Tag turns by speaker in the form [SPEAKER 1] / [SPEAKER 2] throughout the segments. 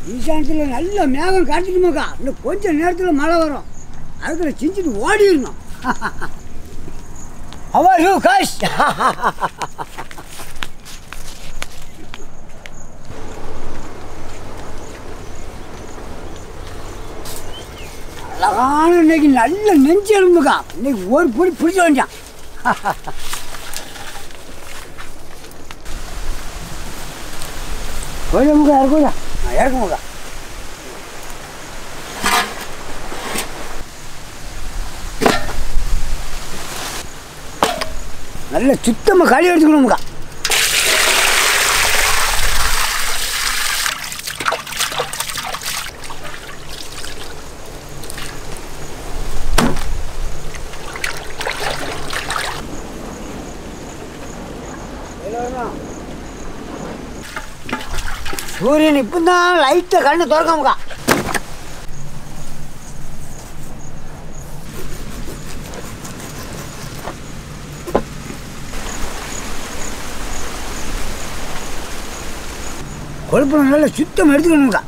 [SPEAKER 1] ஈசானத்தில் நல்ல மேகம் காய்ச்சிட்டுமாக்கா இன்னும் கொஞ்சம் நேரத்தில் மழை வரும் அதுக்குள்ள செஞ்சுட்டு ஓடிடணும் அவா யூ காஷ் அழகான இன்னைக்கு நல்ல நெஞ்சு எலும்புக்கா இன்னைக்கு ஒரு பொடி பிடிச்ச வேண்டாம் கொஞ்சம் முக்கா இறக்குதா இறக்க முக்கா நல்ல சுத்தமாக களி எடுத்துக்கணும்க்கா சூரியன் இப்போ தான் லைட்டாக கண்ணு திறக்காமக்கா கொழுப்பு நல்லா சுத்தம் எடுத்துக்கணுங்கக்கா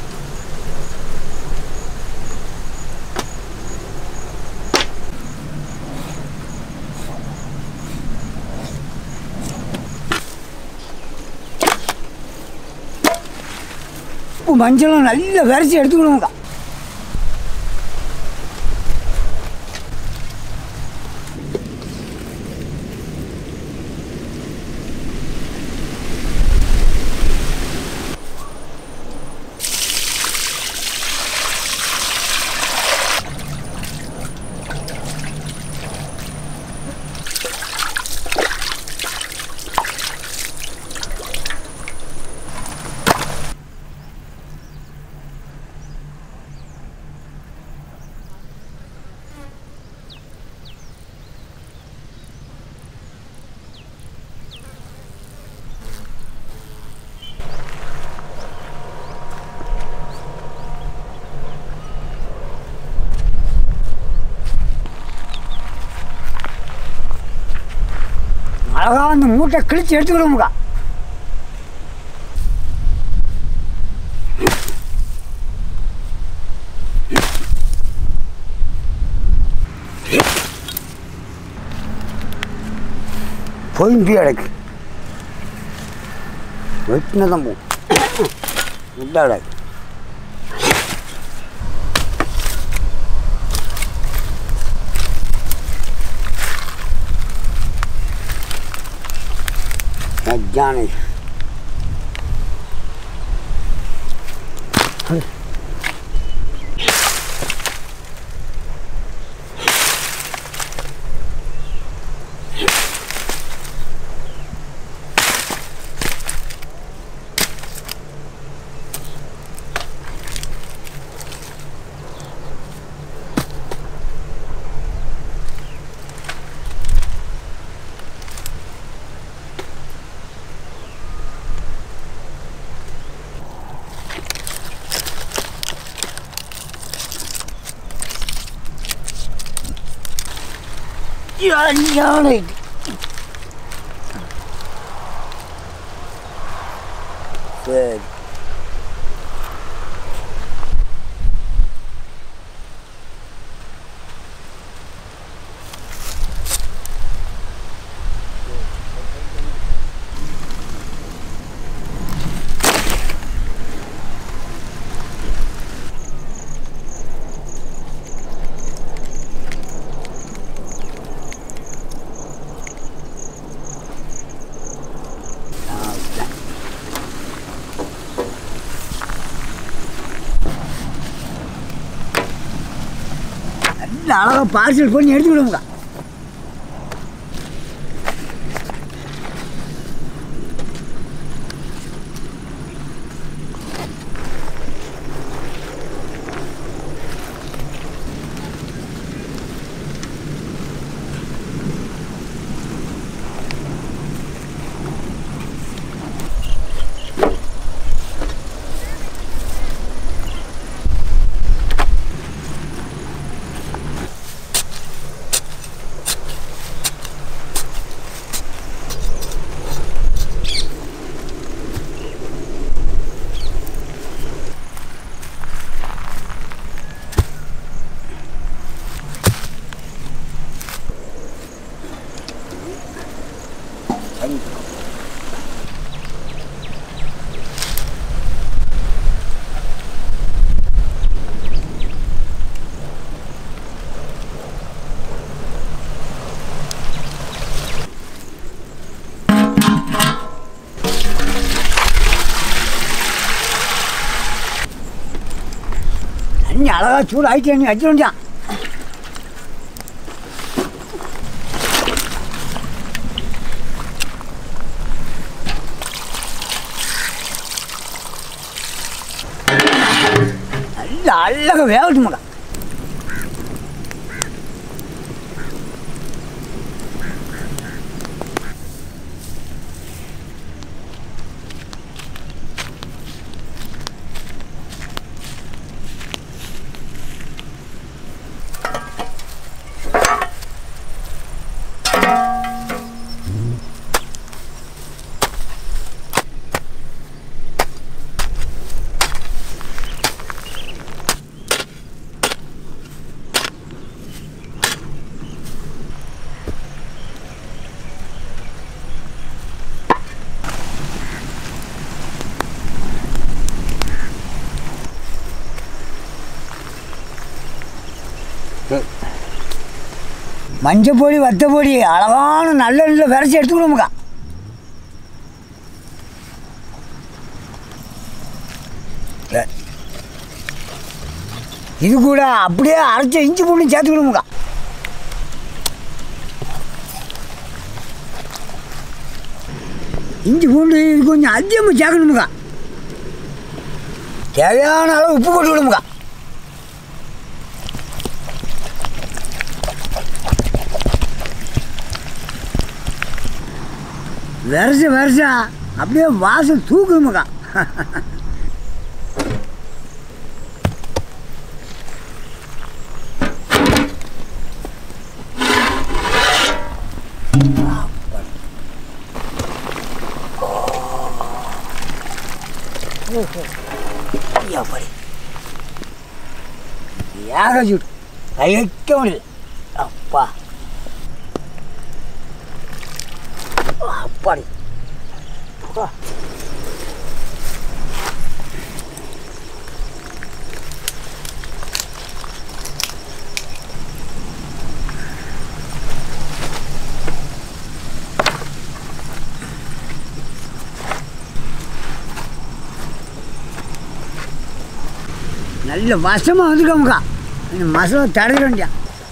[SPEAKER 1] உப்பு மஞ்சளும் நல்லா விரைச்சி எடுத்துக்கணுங்கக்கா அழகா அந்த மூட்டை கிழிச்சு எடுத்துக்கணும்க்கா பொம்பி அடக்கு வெட்டினதான் போ விட்டாடக்கு Johnny. Johnny. சரி நல்ல அழகாக பார்சல் பண்ணி எடுத்து விடுங்க தண்ணி அழகா சூடு ஆயிட்டு நீ வச்சிட வேண்டியான் நல்ல அழகாக வேகட்டுமாக்கா மஞ்சள் பொடி வத்த பொடி அழகான நல்ல நல்ல விரைச்சி எடுத்துக்கணுமுக்கா சரி. இது கூட அப்படியே அரைச்ச இஞ்சி பூண்டு சேர்த்துக்கணுமுக்கா இஞ்சி பூண்டு இது கொஞ்சம் அதிகமாக சேர்க்கணுமுக்கா தேவையான அளவு உப்பு போட்டு விடுமுக்கா வருஷ வருஷம் அப்படியே வாசம் தூக்குமுக்கா எப்படி ஏக சுட்டு கையக்க முடியல அப்பா அப்பாடி அப்பா. நல்ல வசமாக வந்துக்கோங்கக்கா இந்த மசாலா தடவிட வேண்டியா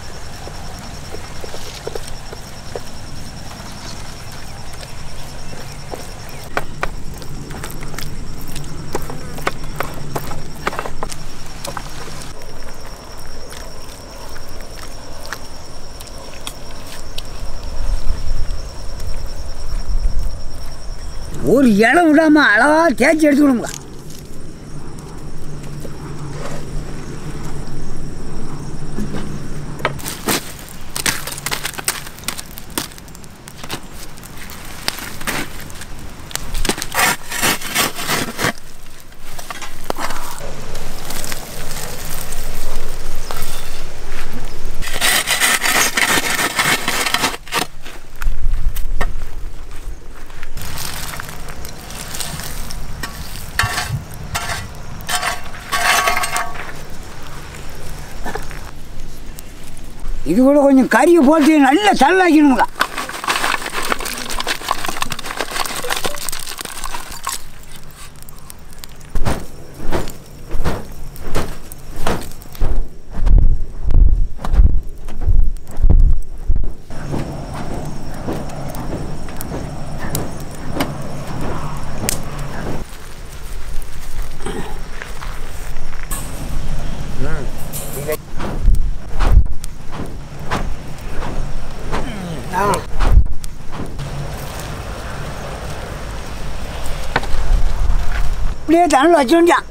[SPEAKER 1] ஒரு இடம் விடாம அளவா தேய்ச்சி எடுத்துக்கணுங்க இது கூட கொஞ்சம் கறியை போட்டு நல்லா தள்ளாக்கணுங்க இப்படியே தண்ணில் வச்சு வேண்டியான்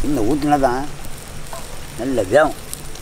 [SPEAKER 1] இன்னும் ஊற்றினா தான் நல்ல வேகும்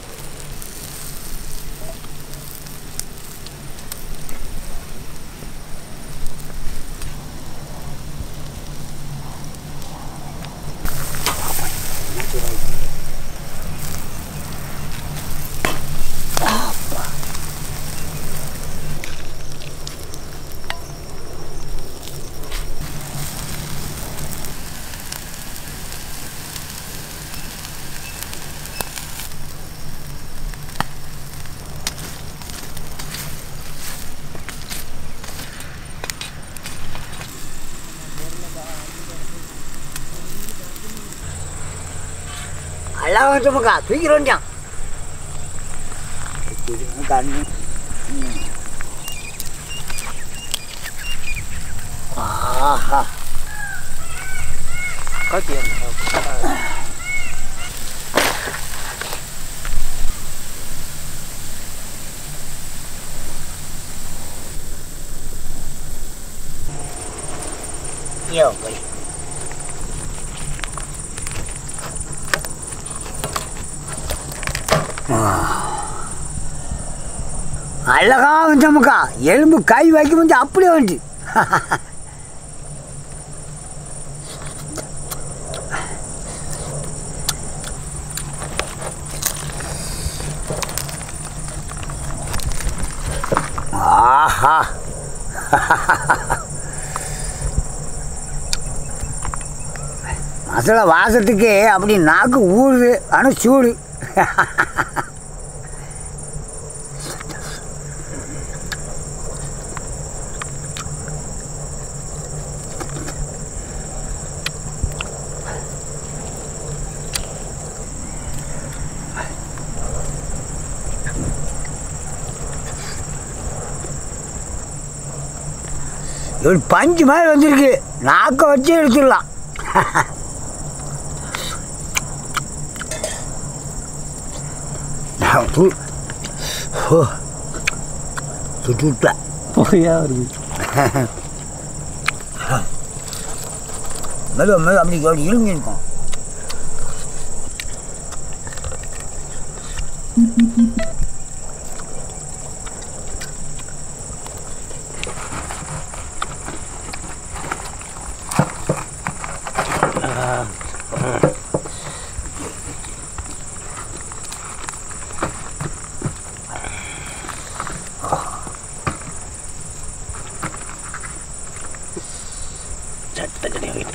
[SPEAKER 1] அழகா வச்சோமுக்கா தூக்கிட வேண்டியான் கண்ணு ம். ஆஹா யோ போய் அழகா வந்துச்சமுக்கா எலும்பு கை வைக்க வந்து அப்படியே வந்து ஆஹா மசாலா வாசத்துக்கு அப்படி நாக்கு ஊறுது ஆனால் சூடு ஒரு பஞ்சு மாதிரி வந்திருக்கு நாக்கை வச்சு எடுத்துடலாம் நான் தூ ஓ சுட்டு விட்டேன்
[SPEAKER 2] புகையா வருது
[SPEAKER 1] மெதுவா மெதுவா அப்படி அப்படி இருங்கி இருக்கும்
[SPEAKER 2] சட்ட கிடையாது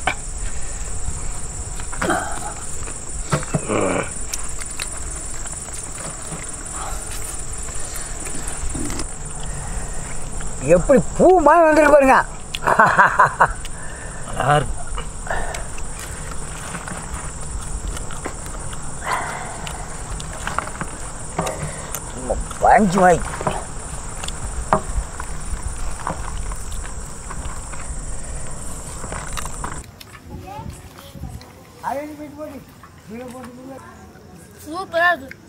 [SPEAKER 1] எப்படி பூ மாதிரி வந்துருக்கு பாருங்க
[SPEAKER 2] யார்
[SPEAKER 1] பஞ்சு மாதிரி
[SPEAKER 3] சூப்பராக இருக்கு